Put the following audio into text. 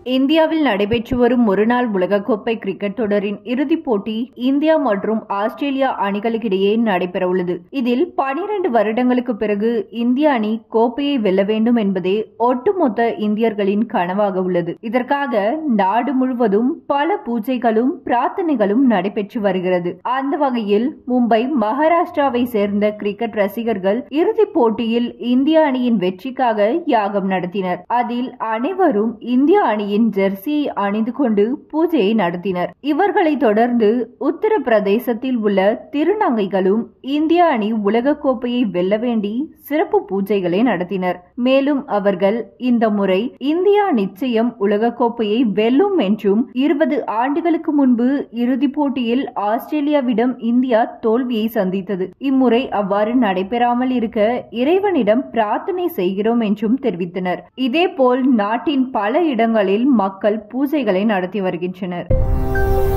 இந்தியாவில் நடைபெற்று வரும் ஒருநாள் உலகக்கோப்பை கிரிக்கெட் தொடரின் இறுதிப் போட்டி இந்தியா மற்றும் ஆஸ்திரேலியா அணிகளுக்கிடையே நடைபெறவுள்ளது இதில் பனிரண்டு வருடங்களுக்கு பிறகு இந்திய அணி கோப்பையை வெல்ல வேண்டும் என்பதே ஒட்டுமொத்த இந்தியர்களின் கனவாக உள்ளது இதற்காக நாடு முழுவதும் பல பூஜைகளும் பிரார்த்தனைகளும் நடைபெற்று வருகிறது அந்த வகையில் மும்பை மகாராஷ்டிராவை சேர்ந்த கிரிக்கெட் ரசிகர்கள் இறுதிப் போட்டியில் இந்திய அணியின் வெற்றிக்காக யாகம் நடத்தினர் அதில் அனைவரும் இந்திய அணியின் ஜெர்சியை அணிந்து கொண்டு பூஜையை நடத்தினர் இவர்களை தொடர்ந்து உத்தரப்பிரதேசத்தில் உள்ள திருநங்கைகளும் இந்திய அணி உலகக்கோப்பையை வெல்ல வேண்டி சிறப்பு பூஜைகளை நடத்தினர் மேலும் அவர்கள் இந்த முறை இந்தியா நிச்சயம் உலகக்கோப்பையை வெல்லும் என்றும் இருபது ஆண்டுகளுக்கு முன்பு இறுதிப் போட்டியில் ஆஸ்திரேலியாவிடம் இந்தியா தோல்வியை சந்தித்தது இம்முறை அவ்வாறு நடைபெறாமல் இருக்க இறைவனிடம் பிரார்த்தனை செய்கிறோம் என்றும் தெரிவித்தனர் இதேபோல் நாட்டின் பல இடங்களில் மக்கள் பூஜைகளை நடத்தி வருகின்றனர்